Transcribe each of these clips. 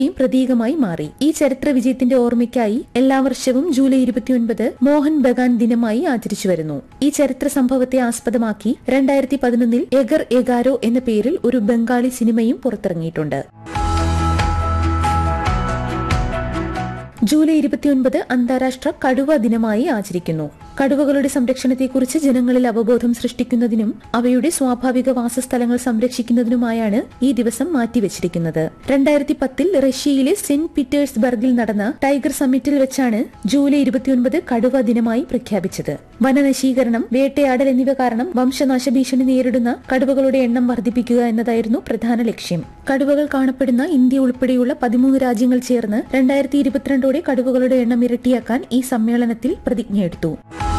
യും പ്രതീകമായി മാറി ഈ ചരിത്ര വിജയത്തിന്റെ ഓർമ്മയ്ക്കായി എല്ലാ വർഷവും ജൂലൈ ഇരുപത്തിയൊൻപത് മോഹൻ ബഗാൻ ദിനമായി ആചരിച്ചു വരുന്നു ഈ ചരിത്ര സംഭവത്തെ ആസ്പദമാക്കി രണ്ടായിരത്തി പതിനൊന്നിൽ എഗർ എഗാരോ എന്ന പേരിൽ ഒരു ബംഗാളി സിനിമയും പുറത്തിറങ്ങിയിട്ടുണ്ട് ജൂലൈ ഇരുപത്തിയൊൻപത് അന്താരാഷ്ട്ര കടുവ ദിനമായി ആചരിക്കുന്നു കടുവകളുടെ സംരക്ഷണത്തെക്കുറിച്ച് ജനങ്ങളിൽ അവബോധം സൃഷ്ടിക്കുന്നതിനും അവയുടെ സ്വാഭാവിക വാസസ്ഥലങ്ങൾ സംരക്ഷിക്കുന്നതിനുമായാണ് ഈ ദിവസം മാറ്റിവെച്ചിരിക്കുന്നത് രണ്ടായിരത്തി പത്തിൽ റഷ്യയിലെ സെന്റ് പീറ്റേഴ്സ്ബർഗിൽ നടന്ന ടൈഗർ സമ്മിറ്റിൽ വെച്ചാണ് ജൂലൈ ഇരുപത്തിയൊൻപത് കടുവ ദിനമായി പ്രഖ്യാപിച്ചത് വനനശീകരണം വേട്ടയാടൽ എന്നിവ കാരണം വംശനാശ ഭീഷണി നേരിടുന്ന കടുവകളുടെ എണ്ണം വർദ്ധിപ്പിക്കുക എന്നതായിരുന്നു പ്രധാന ലക്ഷ്യം കടുവകൾ കാണപ്പെടുന്ന ഇന്ത്യ ഉൾപ്പെടെയുള്ള പതിമൂന്ന് രാജ്യങ്ങൾ ചേർന്ന് രണ്ടായിരത്തി ഇരുപത്തിരണ്ടോടെ കടുവകളുടെ എണ്ണം ഇരട്ടിയാക്കാൻ ഈ സമ്മേളനത്തിൽ പ്രതിജ്ഞയെടുത്തു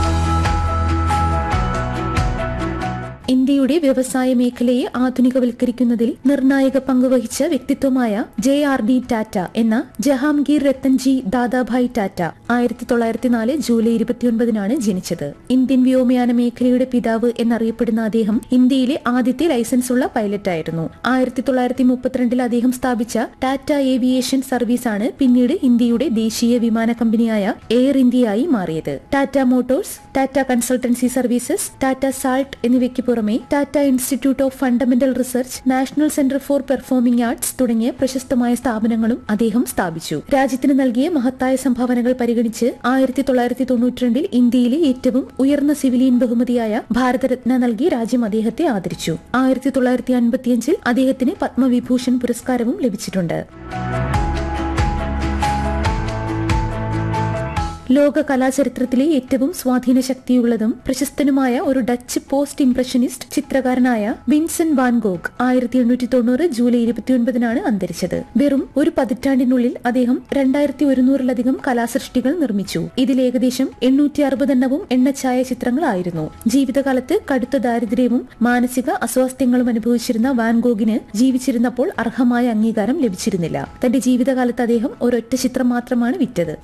ഇന്ത്യയുടെ വ്യവസായ മേഖലയെ ആധുനികവൽക്കരിക്കുന്നതിൽ നിർണായക പങ്കുവഹിച്ച വ്യക്തിത്വമായ ജെ ആർ ഡി ടാറ്റ എന്ന ജഹാംഗീർ രത്തൻജി ദാദാഭായ് ടാറ്റ ആയിരത്തി തൊള്ളായിരത്തി നാല് ജൂലൈ ഇരുപത്തിയൊൻപതിനാണ് ജനിച്ചത് ഇന്ത്യൻ വ്യോമയാന മേഖലയുടെ പിതാവ് എന്നറിയപ്പെടുന്ന അദ്ദേഹം ഇന്ത്യയിലെ ആദ്യത്തെ ലൈസൻസുള്ള പൈലറ്റായിരുന്നു ആയിരത്തി തൊള്ളായിരത്തി മുപ്പത്തിരണ്ടിൽ അദ്ദേഹം സ്ഥാപിച്ച ടാറ്റ ഏവിയേഷൻ സർവീസാണ് പിന്നീട് ഇന്ത്യയുടെ ദേശീയ വിമാന കമ്പനിയായ എയർ ഇന്ത്യയായി മാറിയത് Tata Motors Tata Consultancy Services Tata Salt എന്നിവയ്ക്ക് പുറമെ Tata Institute of Fundamental Research National Centre for Performing Arts തുടങ്ങിയ പ്രശസ്തമായ സ്ഥാപനങ്ങളും അദ്ദേഹം സ്ഥാപിച്ചു രാജ്യത്തിന് നൽകിയ മഹത്തായ സംഭാവനകൾ പരിഗണിച്ച് ആയിരത്തി തൊള്ളായിരത്തി തൊണ്ണൂറ്റിരണ്ടിൽ ഇന്ത്യയിലെ ഏറ്റവും ഉയർന്ന സിവിലിയൻ ബഹുമതിയായ ഭാരതരത്ന നൽകി രാജ്യം അദ്ദേഹത്തെ ആദരിച്ചു ആയിരത്തി തൊള്ളായിരത്തി അൻപത്തിയഞ്ചിൽ അദ്ദേഹത്തിന് പത്മവിഭൂഷൺ പുരസ്കാരവും ലഭിച്ചിട്ടുണ്ട് ലോക കലാചരിത്രത്തിലെ ഏറ്റവും സ്വാധീന ശക്തിയുള്ളതും പ്രശസ്തനുമായ ഒരു ഡച്ച് പോസ്റ്റ് ഇംപ്രഷനിസ്റ്റ് ചിത്രകാരനായ വിൻസൻ വാൻഗോഗ് ആയിരത്തി എണ്ണൂറ്റി തൊണ്ണൂറ് ജൂലൈ ഇരുപത്തിയൊൻപതിനാണ് അന്തരിച്ചത് വെറും ഒരു പതിറ്റാണ്ടിനുള്ളിൽ അദ്ദേഹം രണ്ടായിരത്തി ഒരുന്നൂറിലധികം കലാസൃഷ്ടികൾ നിർമ്മിച്ചു ഇതിൽ ഏകദേശം എണ്ണൂറ്റി അറുപതെണ്ണവും എണ്ണച്ചായ ചിത്രങ്ങളായിരുന്നു ജീവിതകാലത്ത് കടുത്ത ദാരിദ്ര്യവും മാനസിക അസ്വാസ്ഥ്യങ്ങളും അനുഭവിച്ചിരുന്ന വാൻഗോഗിന് ജീവിച്ചിരുന്നപ്പോൾ അർഹമായ അംഗീകാരം ലഭിച്ചിരുന്നില്ല തന്റെ ജീവിതകാലത്ത് അദ്ദേഹം ഒരൊറ്റ ചിത്രം മാത്രമാണ് വിറ്റത്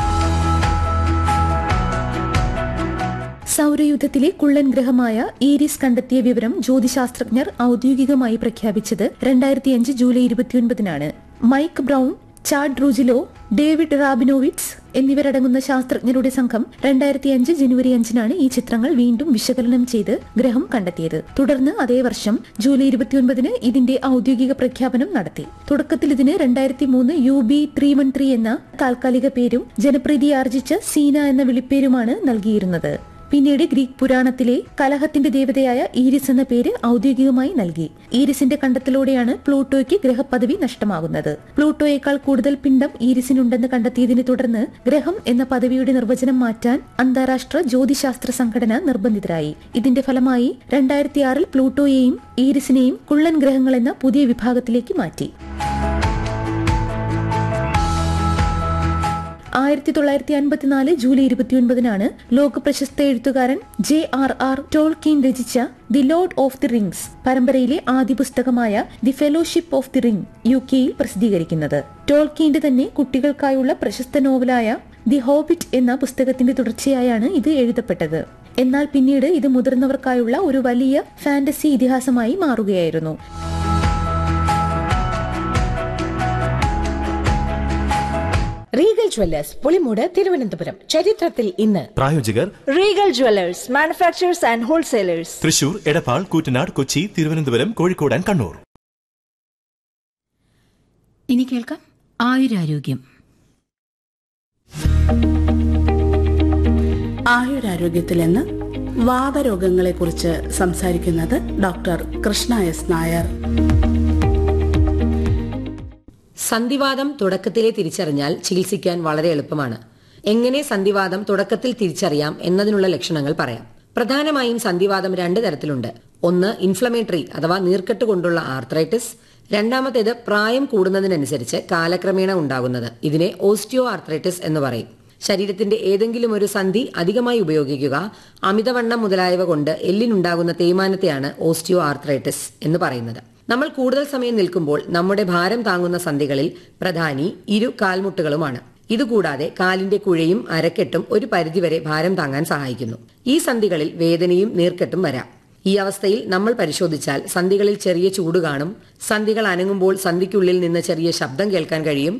സൗരയൂഥത്തിലെ കുള്ളൻ ഗ്രഹമായ ഈരിസ് കണ്ടെത്തിയ വിവരം ജ്യോതിശാസ്ത്രജ്ഞർ ഔദ്യോഗികമായി പ്രഖ്യാപിച്ചത് രണ്ടായിരത്തിയഞ്ച് ജൂലൈ ഇരുപത്തിയൊൻപതിനാണ് Mike Brown Chad Trujillo David Rabinowitz എന്നിവരടങ്ങുന്ന ശാസ്ത്രജ്ഞരുടെ സംഘം രണ്ടായിരത്തി അഞ്ച് ജനുവരി അഞ്ചിനാണ് ഈ ചിത്രങ്ങൾ വീണ്ടും വിശകലനം ചെയ്ത് ഗ്രഹം കണ്ടെത്തിയത് തുടർന്ന് അതേ വർഷം ജൂലൈ ഇരുപത്തിയൊൻപതിന് ഇതിന്റെ ഔദ്യോഗിക പ്രഖ്യാപനം നടത്തി തുടക്കത്തിൽ ഇതിന് രണ്ടായിരത്തി മൂന്ന് U B three one three എന്ന താൽക്കാലിക പേരും ജനപ്രീതി ആർജിച്ച സീന എന്ന വിളിപ്പേരുമാണ് നൽകിയിരുന്നത് പിന്നീട് ഗ്രീക്ക് പുരാണത്തിലെ കലഹത്തിന്റെ ദേവതയായ ഈരിസ് എന്ന പേര് ഔദ്യോഗികമായി നൽകി ഈരിസിന്റെ കണ്ടെത്തലോടെയാണ് പ്ലൂട്ടോയ്ക്ക് ഗ്രഹപദവി നഷ്ടമാകുന്നത് പ്ലൂട്ടോയേക്കാൾ കൂടുതൽ പിണ്ഡം ഈരിസിനുണ്ടെന്ന് കണ്ടെത്തിയതിനെ തുടർന്ന് ഗ്രഹം എന്ന പദവിയുടെ നിർവചനം മാറ്റാൻ അന്താരാഷ്ട്ര ജ്യോതിശാസ്ത്ര സംഘടന നിർബന്ധിതരായി ഇതിന്റെ ഫലമായി രണ്ടായിരത്തിയാറിൽ പ്ലൂട്ടോയെയും ഈരിസിനെയും കുള്ളൻ ഗ്രഹങ്ങൾ എന്ന പുതിയ വിഭാഗത്തിലേക്ക് മാറ്റി ആയിരത്തി തൊള്ളായിരത്തി അൻപത്തിനാല് ജൂലൈ ഇരുപത്തിയൊൻപതിനാണ് ലോക പ്രശസ്ത എഴുത്തുകാരൻ ജെ ആർ ആർ ടോൾക്കീൻ രചിച്ച the Lord of the Rings പരമ്പരയിലെ ആദ്യ പുസ്തകമായ the Fellowship of the Ring U കെയിൽ പ്രസിദ്ധീകരിക്കുന്നത് ടോൾക്കീന്റെ തന്നെ കുട്ടികൾക്കായുള്ള പ്രശസ്ത നോവലായ ദി ഹോബിറ്റ് എന്ന പുസ്തകത്തിന്റെ തുടർച്ചയായാണ് ഇത് എഴുതപ്പെട്ടത് എന്നാൽ പിന്നീട് ഇത് മുതിർന്നവർക്കായുള്ള ഒരു വലിയ ഫാന്റസി ഇതിഹാസമായി മാറുകയായിരുന്നു റീഗൽ ജ്വല്ലേഴ്സ് പുളിമൂട് തിരുവനന്തപുരം ചരിത്രത്തിൽ ഇന്ന് പ്രായോജകർ Regal jewellers manufacturers and wholesalers Thrissur Edappal Koottanad Kochi Thiruvananthapuram Kozhikode and Kannur ഇനി കേൾക്കാം ആയുരാരോഗ്യം ആയുരാരോഗ്യത്തിൽ നിന്ന് വാതരോഗങ്ങളെക്കുറിച്ച് സംസാരിക്കുന്നത് ഡോക്ടർ കൃഷ്ണ എസ് നായർ സന്ധിവാദം തുടക്കത്തിലെ തിരിച്ചറിഞ്ഞാൽ ചികിത്സിക്കാൻ വളരെ എളുപ്പമാണ് എങ്ങനെ സന്ധിവാദം തുടക്കത്തിൽ തിരിച്ചറിയാം എന്നതിനുള്ള ലക്ഷണങ്ങൾ പറയാം പ്രധാനമായും സന്ധിവാദം രണ്ട് തരത്തിലുണ്ട് ഒന്ന് ഇൻഫ്ലമേറ്ററി അഥവാ നീർക്കെട്ട് കൊണ്ടുള്ള ആർത്രൈറ്റിസ് രണ്ടാമത്തേത് പ്രായം കൂടുന്നതിനനുസരിച്ച് കാലക്രമേണ ഉണ്ടാകുന്നത് ഇതിനെ ഓസ്റ്റിയോ ആർത്രൈറ്റിസ് എന്ന് പറയും ശരീരത്തിന്റെ ഏതെങ്കിലും ഒരു സന്ധി അധികമായി ഉപയോഗിക്കുക അമിതവണ്ണം മുതലായവ കൊണ്ട് എല്ലിനുണ്ടാകുന്ന തേയ്മാനത്തെയാണ് ഓസ്റ്റിയോ ആർത്രൈറ്റിസ് എന്ന് പറയുന്നത് നമ്മൾ കൂടുതൽ സമയം നിൽക്കുമ്പോൾ നമ്മുടെ ഭാരം താങ്ങുന്ന സന്ധികളിൽ പ്രധാനി ഇരു കാൽമുട്ടുകളുമാണ് ഇതുകൂടാതെ കാലിന്റെ കുഴയും അരക്കെട്ടും ഒരു പരിധിവരെ ഭാരം താങ്ങാൻ സഹായിക്കുന്നു ഈ സന്ധികളിൽ വേദനയും നീർക്കെട്ടും വരാം ഈ അവസ്ഥയിൽ നമ്മൾ പരിശോധിച്ചാൽ സന്ധികളിൽ ചെറിയ ചൂട് കാണും സന്ധികൾ അനങ്ങുമ്പോൾ സന്ധിക്കുള്ളിൽ നിന്ന് ചെറിയ ശബ്ദം കേൾക്കാൻ കഴിയും